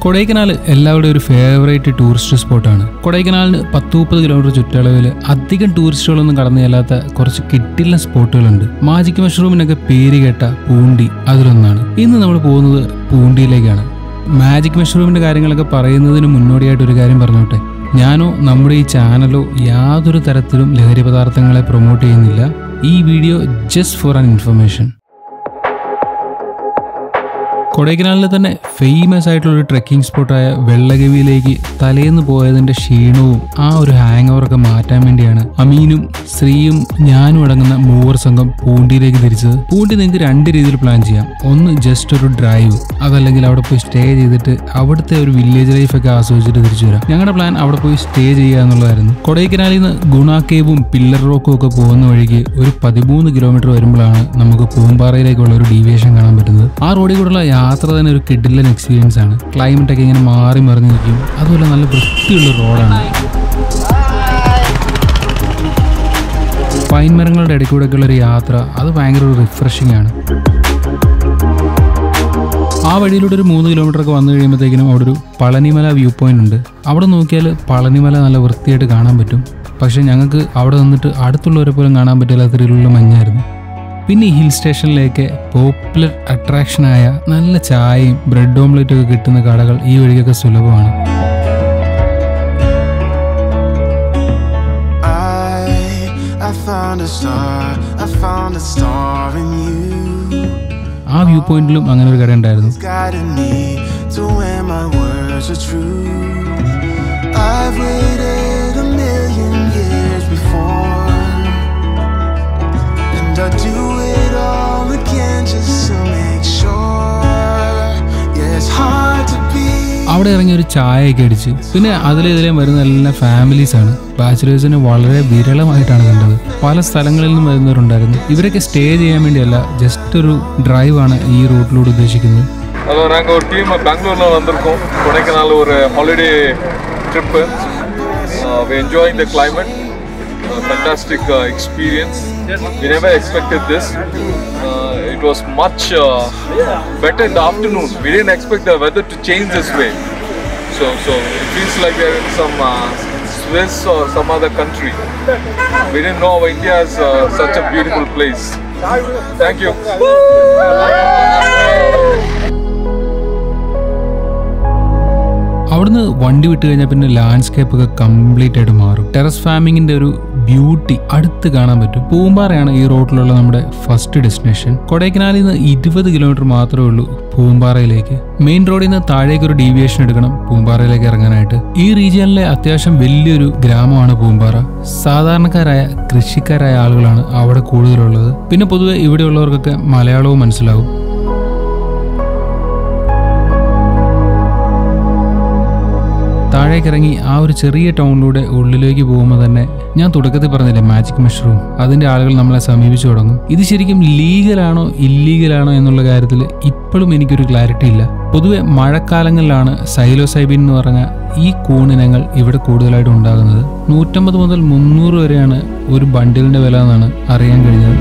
കൊടൈക്കനാൽ എല്ലാവരുടെയും ഒരു favourite tourist സ്പോട്ടാണ് കൊടൈക്കനാലിന് പത്ത് മുപ്പത് കിലോമീറ്റർ ചുറ്റളവിൽ അധികം ടൂറിസ്റ്റുകളൊന്നും കടന്നു ചെല്ലാത്ത കുറച്ച് കിട്ടില്ല സ്പോട്ടുകളുണ്ട് മാജിക് മഷ്റൂമിനൊക്കെ പേര് കേട്ട പൂണ്ടി അതിലൊന്നാണ് ഇന്ന് നമ്മൾ പോകുന്നത് പൂണ്ടിയിലേക്കാണ് മാജിക് മഷ്റൂമിന്റെ കാര്യങ്ങളൊക്കെ പറയുന്നതിന് മുന്നോടിയായിട്ട് ഒരു കാര്യം പറഞ്ഞോട്ടെ ഞാനോ നമ്മുടെ ഈ ചാനലോ യാതൊരു തരത്തിലും ലഹരി പദാർത്ഥങ്ങളെ പ്രൊമോട്ട് ചെയ്യുന്നില്ല ഈ video just for an information കൊടൈക്കനാലിലെ തന്നെ ഫേമസ് ആയിട്ടുള്ള ഒരു ട്രെക്കിംഗ് സ്പോട്ടായ വെള്ളഗവിയിലേക്ക് തലേന്ന് പോയതിന്റെ ക്ഷീണവും ആ ഒരു ഹാങ് ഓവറൊക്കെ മാറ്റാൻ വേണ്ടിയാണ് അമീനും ശ്രീയും ഞാനും അടങ്ങുന്ന മൂവർ സംഘം പൂണ്ടിയിലേക്ക് തിരിച്ചത് പൂണ്ടി നിങ്ങൾക്ക് രണ്ട് രീതിയിൽ പ്ലാൻ ചെയ്യാം ഒന്ന് ജസ്റ്റ് ഒരു ഡ്രൈവ് അതല്ലെങ്കിൽ അവിടെ പോയി സ്റ്റേ ചെയ്തിട്ട് അവിടുത്തെ ഒരു വില്ലേജ് ലൈഫ് ഒക്കെ ആസ്വദിച്ചിട്ട് തിരിച്ചു വരാം ഞങ്ങളുടെ പ്ലാൻ അവിടെ പോയി സ്റ്റേ ചെയ്യുക എന്നുള്ളതായിരുന്നു കൊടൈക്കനാലിൽ നിന്ന് ഗുണ കേവും പില്ലർ റോക്കും ഒക്കെ പോകുന്ന വഴിക്ക് ഒരു പതിമൂന്ന് കിലോമീറ്റർ വരുമ്പോഴാണ് നമുക്ക് പൂമ്പാറയിലേക്കുള്ള ഒരു ഡീവിയേഷൻ കാണാൻ പറ്റുന്നത് ആ റോഡിൽ കൂടെയുള്ള യാത്ര തന്നെ ഒരു കിഡിലൻ എക്സ്പീരിയൻസ് ആണ് ക്ലൈമറ്റ് ഒക്കെ ഇങ്ങനെ മാറി മറിഞ്ഞ് നിൽക്കും അതുപോലെ നല്ല വൃത്തിയുള്ള റോഡാണ് പൈൻ മരങ്ങളുടെ ഇടയ്ക്ക് കൂടെയൊക്കെയുള്ള ഒരു യാത്ര അത് ഭയങ്കര ഒരു റിഫ്രഷിംഗ് ആണ് ആ വഴിയിലൂടെ ഒരു മൂന്ന് കിലോമീറ്റർ ഒക്കെ വന്നു കഴിയുമ്പോഴത്തേക്കിനും അവിടെ ഒരു പളനിമല വ്യൂ പോയിന്റ് ഉണ്ട് അവിടെ നോക്കിയാൽ പളനിമല നല്ല വൃത്തിയായിട്ട് കാണാൻ പറ്റും പക്ഷെ ഞങ്ങൾക്ക് അവിടെ നിന്നിട്ട് അടുത്തുള്ളവരെ പോലും കാണാൻ പറ്റില്ലാത്ത രീതിയിലുള്ള മഞ്ഞായിരുന്നു പിന്നെ ഈ ഹിൽ സ്റ്റേഷനിലേക്ക് പോപ്പുലർ അട്രാക്ഷനായ നല്ല ചായയും ബ്രെഡ് ഓംലെറ്റും ഒക്കെ കിട്ടുന്ന കടകൾ ഈ വഴിക്കൊക്കെ സുലഭമാണ് I, I found a star, I found a star in you. ആ വ്യൂ പോയിന്റിലും അങ്ങനെ ഒരു കട ഉണ്ടായിരുന്നു It's guiding me to where my words are true. I've waited a million years before, and I do it all again just to make sure. Yeah, it's hard to be. അവിടെ ഇറങ്ങി ഒരു ചായയൊക്കെ അടിച്ച് പിന്നെ അതിലെതിലേം വരുന്ന എല്ലാ ഫാമിലീസ് ആണ് ബാച്ചിലേഴ്സിനെ വളരെ വിരളമായിട്ടാണ് കണ്ടത് പല സ്ഥലങ്ങളിൽ നിന്നും വരുന്നവരുണ്ടായിരുന്നു ഇവരൊക്കെ സ്റ്റേ ചെയ്യാൻ വേണ്ടിയല്ല ജസ്റ്റ് ഒരു ഡ്രൈവ് ആണ് ഈ റൂട്ടിലൂടെ ഉദ്ദേശിക്കുന്നത് ஹலோ நாங்கள் ஒரு டீம் பெங்களூரில் வந்திருக்கோம் கொடைக்கானல் ஒரு holiday trip we enjoying the climate uh, fantastic uh, experience we never expected this uh, it was much uh, better in the afternoon we didn't expect the weather to change this way so so it feels like we're in some uh, Swiss or some other country we didn't know India is uh, such a beautiful place thank you അവിടുന്ന് വണ്ടി വിട്ട് കഴിഞ്ഞാൽ പിന്നെ landscape ഒക്കെ complete ആയിട്ട് മാറും terrace ഫാമിങ്ങിന്റെ ഒരു beauty അടുത്ത് കാണാൻ പറ്റും പൂമ്പാറയാണ് ഈ റോഡിലുള്ള നമ്മുടെ ഫസ്റ്റ് ഡെസ്റ്റിനേഷൻ കൊടൈക്കനാലിൽ നിന്ന് ഇരുപത് കിലോമീറ്റർ മാത്രമേ ഉള്ളൂ പൂമ്പാറയിലേക്ക് മെയിൻ റോഡിൽ നിന്ന് താഴേക്ക് ഒരു ഡീവിയേഷൻ എടുക്കണം പൂമ്പാറയിലേക്ക് ഇറങ്ങാനായിട്ട് ഈ റീജിയനിലെ അത്യാവശ്യം വലിയൊരു ഗ്രാമമാണ് പൂമ്പാറ സാധാരണക്കാരായ കൃഷിക്കാരായ ആളുകളാണ് അവിടെ കൂടുതലുള്ളത് പിന്നെ പൊതുവെ ഇവിടെയുള്ളവർക്കൊക്കെ മലയാളവും മനസ്സിലാവും താഴേക്ക് ഇറങ്ങി ആ ഒരു ചെറിയ ടൗണിലൂടെ ഉള്ളിലേക്ക് പോകുമ്പോൾ തന്നെ ഞാൻ തുടക്കത്തിൽ പറഞ്ഞില്ലേ മാജിക് മഷ്റൂം അതിന്റെ ആളുകൾ നമ്മളെ സമീപിച്ചു തുടങ്ങും ഇത് ശരിക്കും ലീഗലാണോ ഇല്ലീഗലാണോ എന്നുള്ള കാര്യത്തിൽ ഇപ്പോഴും എനിക്കൊരു ക്ലാരിറ്റി ഇല്ല പൊതുവെ മഴക്കാലങ്ങളിലാണ് സൈലോസൈബിൻ എന്ന് പറഞ്ഞ ഈ കൂണിനങ്ങൾ ഇവിടെ കൂടുതലായിട്ട് ഉണ്ടാകുന്നത് നൂറ്റമ്പത് മുതൽ മുന്നൂറ് വരെയാണ് ഒരു ബണ്ടിലിന്റെ വില എന്നാണ് അറിയാൻ കഴിഞ്ഞത്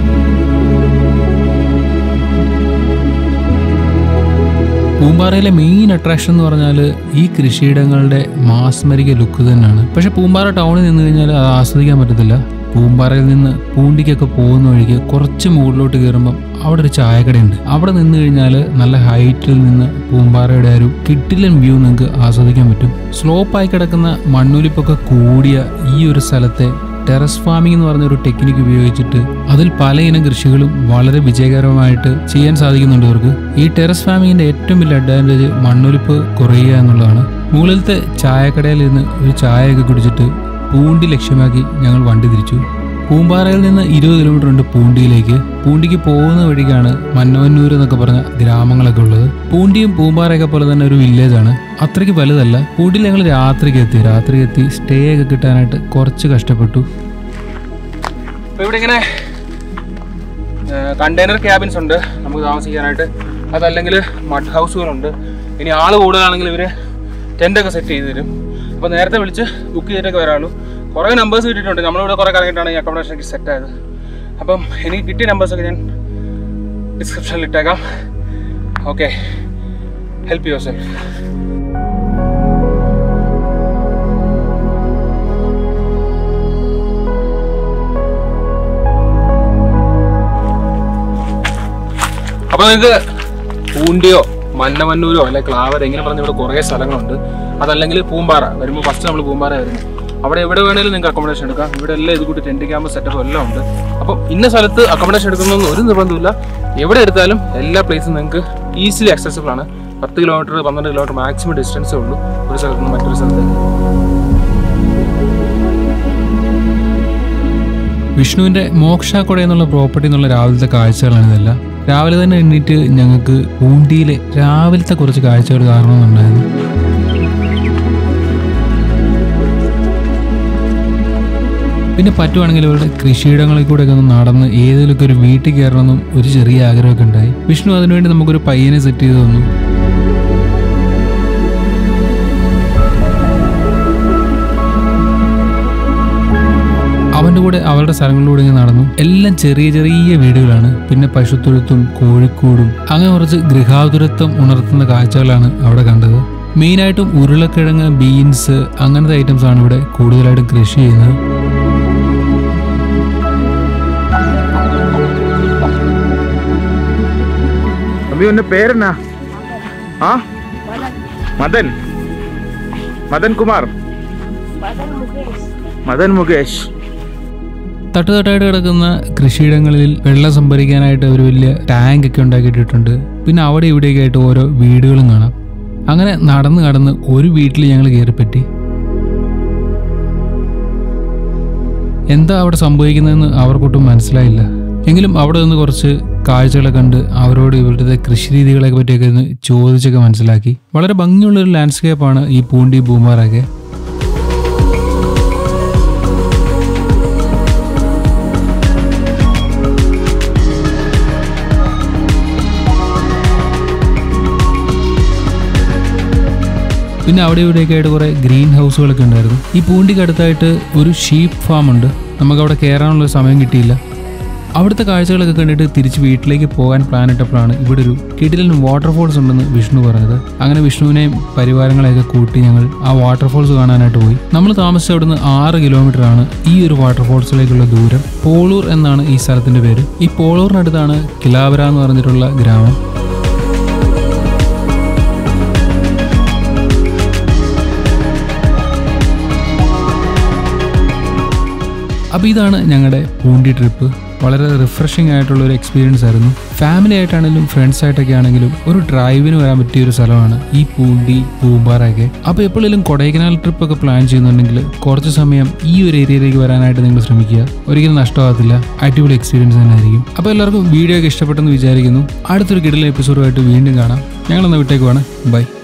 പൂമ്പാറയിലെ മെയിൻ അട്രാക്ഷൻ എന്ന് പറഞ്ഞാൽ ഈ കൃഷിയിടങ്ങളുടെ മാസ്മരിക ലുക്ക് തന്നെയാണ് പക്ഷെ പൂമ്പാറ ടൗണിൽ നിന്ന് കഴിഞ്ഞാൽ അത് ആസ്വദിക്കാൻ പറ്റത്തില്ല പൂമ്പാറയിൽ നിന്ന് പൂണ്ടിക്കൊക്കെ പോകുന്ന വഴിക്ക് കുറച്ച് മുകളിലോട്ട് കയറുമ്പം അവിടെ ഒരു ചായക്കടയുണ്ട് അവിടെ നിന്ന് കഴിഞ്ഞാൽ നല്ല ഹൈറ്റിൽ നിന്ന് പൂമ്പാറയുടെ ആ ഒരു കിട്ടിലൻ വ്യൂ നിങ്ങൾക്ക് ആസ്വദിക്കാൻ പറ്റും സ്ലോപ്പായി കിടക്കുന്ന മണ്ണൊലിപ്പൊക്കെ കൂടിയ ഈ ഒരു സ്ഥലത്തെ ടെറസ് ഫാമിംഗ് എന്ന് പറഞ്ഞ ഒരു ടെക്നിക്ക് ഉപയോഗിച്ചിട്ട് അതിൽ പലയിനം കൃഷികളും വളരെ വിജയകരമായിട്ട് ചെയ്യാൻ സാധിക്കുന്നുണ്ട് ഇവർക്ക് ഈ ടെറസ് ഫാമിങ്ങിന്റെ ഏറ്റവും വലിയ അഡ്വാൻറ്റേജ് മണ്ണൊലിപ്പ് കുറയുക എന്നുള്ളതാണ് മുകളിലത്തെ ചായക്കടയിൽ നിന്ന് ഒരു ചായയൊക്കെ കുടിച്ചിട്ട് പൂണ്ടി ലക്ഷ്യമാക്കി ഞങ്ങൾ വണ്ടി തിരിച്ചു പൂമ്പാറയിൽ നിന്ന് ഇരുപത് കിലോമീറ്റർ ഉണ്ട് പൂണ്ടിയിലേക്ക് പൂണ്ടിക്ക് പോകുന്ന വഴിക്കാണ് മന്നവന്നൂർ എന്നൊക്കെ പറഞ്ഞ ഗ്രാമങ്ങളൊക്കെ ഉള്ളത് പൂണ്ടിയും പൂമ്പാറയൊക്കെ പോലെ തന്നെ ഒരു വില്ലേജ് ആണ് അത്രയ്ക്ക് വലുതല്ല പൂണ്ടിയിൽ ഞങ്ങൾ രാത്രിക്ക് എത്തി രാത്രി എത്തി സ്റ്റേ ഒക്കെ കിട്ടാനായിട്ട് കുറച്ച് കഷ്ടപ്പെട്ടു അപ്പോൾ ഇവിടെ ഇങ്ങനെ കണ്ടെയ്നർ ക്യാബിൻസ് ഉണ്ട് നമുക്ക് താമസിക്കാനായിട്ട് അതല്ലെങ്കിൽ മഡ് ഹൗസുകളുണ്ട് ഇനി ആൾ കൂടുതലാണെങ്കിൽ ഇവർ ടെൻ്റൊക്കെ സെറ്റ് ചെയ്ത് തരും അപ്പോൾ നേരത്തെ വിളിച്ച് ബുക്ക് ചെയ്തിട്ടൊക്കെ വരാനുള്ളൂ കുറേ നമ്പേഴ്സ് കിട്ടിയിട്ടുണ്ട് നമ്മളിവിടെ കുറേ കറങ്ങിയിട്ടാണ് ഈ അക്കോമഡേഷൻ സെറ്റ് ആയത് അപ്പം എനിക്ക് കിട്ടിയ നമ്പേഴ്സൊക്കെ ഞാൻ ഡിസ്ക്രിപ്ഷനിൽ ഇട്ടേക്കാം ഓക്കെ ഹെൽപ്പ് യുവർ സെൽഫ് അപ്പൊ നിങ്ങൾക്ക് പൂണ്ടിയോ മന്നമന്നൂരോ അല്ലെ ക്ലാവർ എങ്ങനെ പറഞ്ഞ ഇവിടെ കുറേ സ്ഥലങ്ങളുണ്ട് അതല്ലെങ്കിൽ പൂമ്പാറ വരുമ്പോൾ ഫസ്റ്റ് നമ്മൾ പൂമ്പാറ വരുന്നത് അവിടെ എവിടെ വേണേലും നിങ്ങൾക്ക് അക്കോമഡേഷൻ എടുക്കാം ഇവിടെ എല്ലാം ഇത് കൂട്ടി ടെൻറ്റ് ക്യാമ്പ് സെറ്റപ്പ് എല്ലാം ഉണ്ട് അപ്പം ഇന്ന സ്ഥലത്ത് അക്കോമഡേഷൻ എടുക്കുന്നൊന്നും ഒരു നിർബന്ധമില്ല എവിടെ എടുത്താലും എല്ലാ പ്ലേസും നിങ്ങൾക്ക് ഈസിലി അക്സസിബിൾ ആണ് പത്ത് കിലോമീറ്റർ പന്ത്രണ്ട് കിലോമീറ്റർ മാക്സിമം ഡിസ്റ്റൻസേ ഉള്ളൂ ഒരു സ്ഥലത്ത് നിന്ന് മറ്റൊരു സ്ഥലത്തേക്ക് വിഷ്ണുവിന്റെ മോക്ഷാക്കൊട എന്നുള്ള പ്രോപ്പർട്ടി എന്നുള്ള രാവിലത്തെ കാഴ്ചകളാണ് ഇതെല്ലാം രാവിലെ തന്നെ എണ്ണീറ്റ് ഞങ്ങൾക്ക് പൂണ്ടിയിലെ രാവിലത്തെ കുറച്ച് കാഴ്ചകൾ കാണണമെന്നുണ്ടായിരുന്നു പിന്നെ പറ്റുവാണെങ്കിൽ ഇവരുടെ കൃഷിയിടങ്ങളിൽ കൂടെ ഒക്കെ ഒന്ന് നടന്ന് ഏതെങ്കിലുമൊക്കെ ഒരു വീട്ടിൽ കയറണമെന്നും ഒരു ചെറിയ ആഗ്രഹമൊക്കെ ഉണ്ടായി വിഷ്ണു അതിനുവേണ്ടി നമുക്കൊരു പയ്യനെ സെറ്റ് ചെയ്ത് തന്നു അവന്റെ കൂടെ അവരുടെ സ്ഥലങ്ങളിലൂടെ ഇങ്ങനെ നടന്നു എല്ലാം ചെറിയ ചെറിയ വീടുകളാണ് പിന്നെ പശുത്തൊഴുത്തും കോഴിക്കോടും അങ്ങനെ കുറച്ച് ഗൃഹാതുരത്വം ഉണർത്തുന്ന കാഴ്ചകളാണ് അവിടെ കണ്ടത് മെയിനായിട്ടും ഉരുളക്കിഴങ്ങ് ബീൻസ് അങ്ങനത്തെ ഐറ്റംസ് ആണ് ഇവിടെ കൂടുതലായിട്ടും കൃഷി ചെയ്യുന്നത് തമ്പി ഉന്റെ പേരെന്നാ ആ മദൻ മദൻ കുമാർ മദൻ മുകേഷ് തട്ടുതട്ടായിട്ട് കിടക്കുന്ന കൃഷിയിടങ്ങളിൽ വെള്ളം സംഭരിക്കാനായിട്ട് ഒരു വലിയ ടാങ്ക് ഒക്കെ ഉണ്ടാക്കിയിട്ടിട്ടുണ്ട് പിന്നെ അവിടെ ഇവിടെയൊക്കെ ആയിട്ട് ഓരോ വീടുകളും കാണാം അങ്ങനെ നടന്ന് കടന്ന് ഒരു വീട്ടിൽ ഞങ്ങൾ കയറിപ്പറ്റി എന്താ അവിടെ സംഭവിക്കുന്നതെന്ന് അവർക്കൊട്ടും മനസ്സിലായില്ല എങ്കിലും അവിടെ നിന്ന് കുറച്ച് കാഴ്ചകളെ കണ്ട് അവരോട് ഇവരുടെ കൃഷി രീതികളെ പറ്റിയൊക്കെ ഒന്ന് ചോദിച്ചൊക്കെ മനസ്സിലാക്കി വളരെ ഭംഗിയുള്ള ഒരു ലാൻഡ്സ്കേപ്പാണ് ഈ പൂണ്ടി ബൂമാറൊക്കെ പിന്നെ അവിടെ ഇവിടെയൊക്കെ ആയിട്ട് കുറെ ഗ്രീൻ ഹൗസുകളൊക്കെ ഉണ്ടായിരുന്നു ഈ പൂണ്ടിക്ക് അടുത്തായിട്ട് ഒരു ഷീപ്പ് ഫാം ഉണ്ട് നമുക്ക് അവിടെ കയറാനുള്ള സമയം കിട്ടിയില്ല അവിടുത്തെ കാഴ്ചകളൊക്കെ കണ്ടിട്ട് തിരിച്ച് വീട്ടിലേക്ക് പോകാൻ പ്ലാൻ ഇട്ടപ്പോഴാണ് ഇവിടെ ഒരു കിടിലൻ വാട്ടർഫോൾസ് ഉണ്ടെന്ന് വിഷ്ണു പറഞ്ഞത് അങ്ങനെ വിഷ്ണുവിനെയും പരിവാരങ്ങളെയൊക്കെ കൂട്ടി ഞങ്ങൾ ആ വാട്ടർഫോൾസ് കാണാനായിട്ട് പോയി നമ്മൾ താമസിച്ച അവിടുന്ന് ആറ് കിലോമീറ്റർ ആണ് ഈ ഒരു വാട്ടർഫോൾസിലേക്കുള്ള ദൂരം പോളൂർ എന്നാണ് ഈ സ്ഥലത്തിന്റെ പേര് ഈ പോളൂറിനടുത്താണ് കിലാവര എന്ന് പറഞ്ഞിട്ടുള്ള ഗ്രാമം അപ്പോൾ ഇതാണ് ഞങ്ങളുടെ പൂണ്ടി ട്രിപ്പ് വളരെ റിഫ്രഷിംഗ് ആയിട്ടുള്ള ഒരു എക്സ്പീരിയൻസ് ആയിരുന്നു ഫാമിലി ആയിട്ടാണെങ്കിലും ഫ്രണ്ട്സ് ആയിട്ടൊക്കെ ആണെങ്കിലും ഒരു ഡ്രൈവിന് വരാൻ പറ്റിയ ഒരു സ്ഥലമാണ് ഈ പൂണ്ടി പൂമ്പാറയൊക്കെ അപ്പോൾ എപ്പോഴെങ്കിലും കൊടൈക്കനാൽ ട്രിപ്പ് ഒക്കെ പ്ലാൻ ചെയ്യുന്നുണ്ടെങ്കിൽ കുറച്ച് സമയം ഈ ഒരു ഏരിയയിലേക്ക് വരാനായിട്ട് നിങ്ങൾ ശ്രമിക്കുക ഒരിക്കലും നഷ്ടമാകത്തില്ല അടിപൊളി എക്സ്പീരിയൻസ് തന്നെ ആയിരിക്കും അപ്പോൾ എല്ലാവർക്കും വീഡിയോ ഒക്കെ ഇഷ്ടപ്പെട്ടെന്ന് വിചാരിക്കുന്നു അടുത്തൊരു കിടല എപ്പിസോഡുമായിട്ട് വീണ്ടും കാണാം ഞങ്ങളെന്നാൽ വിട്ടേക്കുവാണ് ബൈ